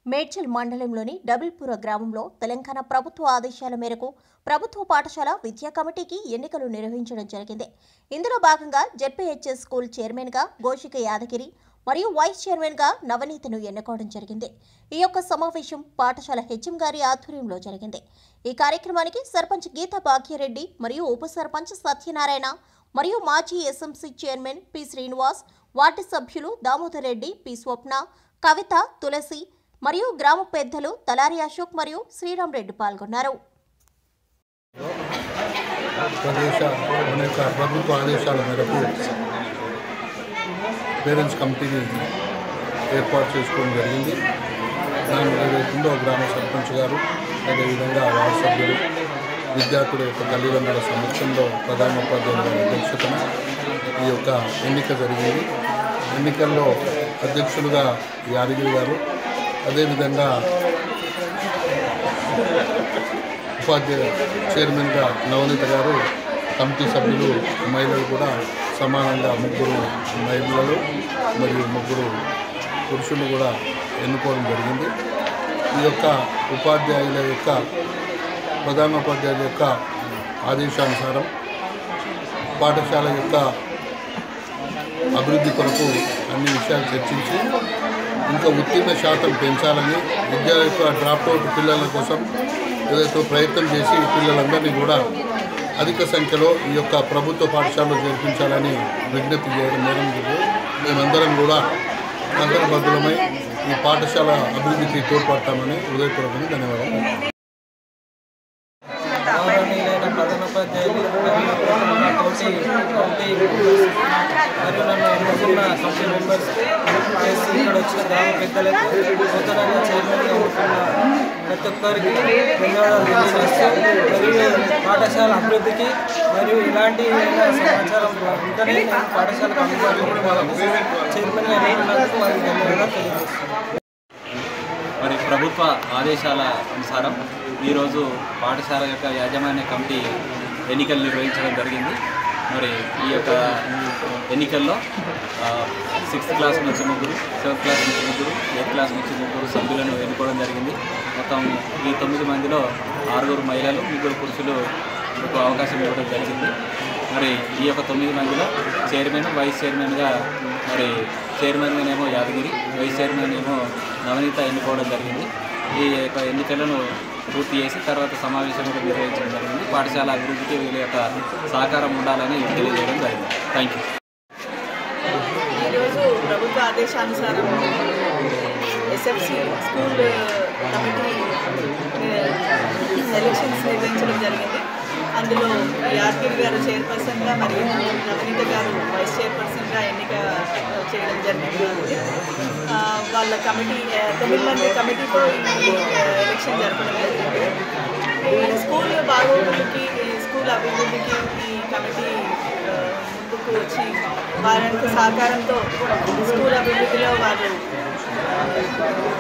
మేడ్చల్ మండలంలోని డబుల్పుర గ్రామంలో తెలంగాణ ప్రభుత్వ ఆదేశాల మేరకు ప్రభుత్వ పాఠశాల విద్యా కమిటీకి ఎన్నికలు నిర్వహించడం జరిగింది ఇందులో భాగంగా జెడ్పీహెచ్ఎస్ స్కూల్ చైర్మన్గా గోషిక యాదగిరి మరియు వైస్ చైర్మన్గా నవనీతను ఎన్నుకోవడం జరిగింది ఈ యొక్క సమావేశం పాఠశాల హెచ్ఎం గారి ఆధ్వర్యంలో జరిగింది ఈ కార్యక్రమానికి సర్పంచ్ గీతా భాగ్యరెడ్డి మరియు ఉప సర్పంచ్ సత్యనారాయణ మరియు మాజీ SMC chairman P Srinivas ward సభ్యులు దామోదర్ రెడ్డి పి స్వప్న కవిత తులసి మరియు గ్రామ పెద్దలు తలారి అశోక్ మరియు శ్రీరామ్ రెడ్డి పాల్గొన్నారు ప్రదేశ అనేక ప్రభుత్వ ఆదేశాల మేరకు పేరెంట్స్ కమిటీని ఏర్పాటు చేసుకోవడం జరిగింది దాని ఏదైతుందో గ్రామ సర్పంచ్ గారు అదేవిధంగా వార్డు సభ్యులు విద్యార్థుల యొక్క తల్లిదండ్రుల సమక్షంలో ప్రధానోపాధ్యాయుల గారి అధ్యక్షతన ఈ యొక్క ఎన్నిక జరిగింది ఎన్నికల్లో అధ్యక్షులుగా యాదగిరి గారు అదేవిధంగా ఉపాధ్యాయ చైర్మన్గా నవనీత గారు కమిటీ సభ్యులు మహిళలు కూడా సమానంగా ముగ్గురు మహిళలు మరియు ముగ్గురు పురుషులు కూడా ఎన్నుకోవడం జరిగింది ఈ యొక్క ఉపాధ్యాయుల యొక్క ప్రధానోపాధ్యాయుల యొక్క ఆదేశానుసారం పాఠశాల యొక్క అభివృద్ధి కొరకు అన్ని విషయాలు చర్చించి ఇంకా ఉత్తీర్ణ శాతం పెంచాలని విద్యా యొక్క డ్రాప్ అవుట్ పిల్లల కోసం ఏదైతే ప్రయత్నం చేసి ఈ పిల్లలందరినీ కూడా అధిక సంఖ్యలో ఈ యొక్క ప్రభుత్వ పాఠశాలలో చేర్పించాలని విజ్ఞప్తి చేయడం మేరం మేమందరం కూడా కంకణబద్ధులమై ఈ పాఠశాల అభివృద్ధికి తోడ్పడతామని హృదయపూర్వకంగా ధన్యవాదాలు గౌరవనీయులైన ప్రధానోపాధ్యాయులు మరియు తోటి కమిటీ మెంబర్స్ మరియు నన్ను ఎన్నుకున్న కమిటీ మెంబర్స్ ప్లస్ ఇక్కడ వచ్చిన గ్రామ పెద్దలకు నూతనంగా చైర్మన్గా ఉంటున్న ప్రతి ఒక్కరికి ధన్యవాదాలు తెలియజేస్తూ మరియు పాఠశాల అభివృద్ధికి మరియు ఇలాంటి ఏదైనా సమాచారం ఉంటేనే నేను పాఠశాలకు అందుబాటులో వాళ్ళకు చైర్మన్గా ఎన్నుకున్నందుకు వారికి ధన్యవాదాలు తెలియజేస్తున్నాను మరి ప్రభుత్వ ఆదేశాల అనుసారం ఈరోజు పాఠశాల యొక్క యాజమాన్య కమిటీ ఎన్నికలు నిర్వహించడం జరిగింది మరి ఈ యొక్క ఎన్నికల్లో సిక్స్త్ క్లాస్ నుంచి ముగ్గురు సెవెంత్ క్లాస్ నుంచి ముగ్గురు ఎయిత్ క్లాస్ నుంచి ముగ్గురు సభ్యులను ఎన్నుకోవడం జరిగింది మొత్తం ఈ తొమ్మిది మందిలో ఆరుగురు మహిళలు ముగ్గురు పురుషులు ఒక అవకాశం ఇవ్వడం జరిగింది మరి ఈ యొక్క తొమ్మిది మందిలో చైర్మన్ వైస్ చైర్మన్గా మరి చైర్మన్గానేమో యాదగిరి వైస్ చైర్మన్ ఏమో నవనీత ఎన్నుకోవడం జరిగింది ఈ యొక్క ఎన్నికలను పూర్తి చేసి తర్వాత సమావేశం కూడా నిర్వహించడం జరిగింది పాఠశాల అభివృద్ధికి వీళ్ళ యొక్క సహకారం ఉండాలని తెలియజేయడం జరిగింది థ్యాంక్ యూ ఈరోజు ప్రభుత్వ ఆదేశానుసారం ఎస్ఎఫ్సి స్కూల్ కమిటీ ఎలక్షన్స్ నిర్వహించడం జరిగింది అందులో యాదగిరి గారు చైర్పర్సన్గా మరియు నవనీత గారు వైస్ చైర్పర్సన్గా ఎన్నిక చేయడం జరిగింది ఆ, వాళ్ళ కమిటీ ఆ, తొమ్మిది మంది కమిటీతో ఈ ఆ, ఎలక్షన్ జరపడం జరిగింది ఈ స్కూల్ బాగోగులకి ఈ స్కూల్ అభివృద్ధికి ఈ కమిటీ ఆ, ముందుకు వచ్చి వారి యొక్క సహకారంతో స్కూల్ అభివృద్ధిలో వారు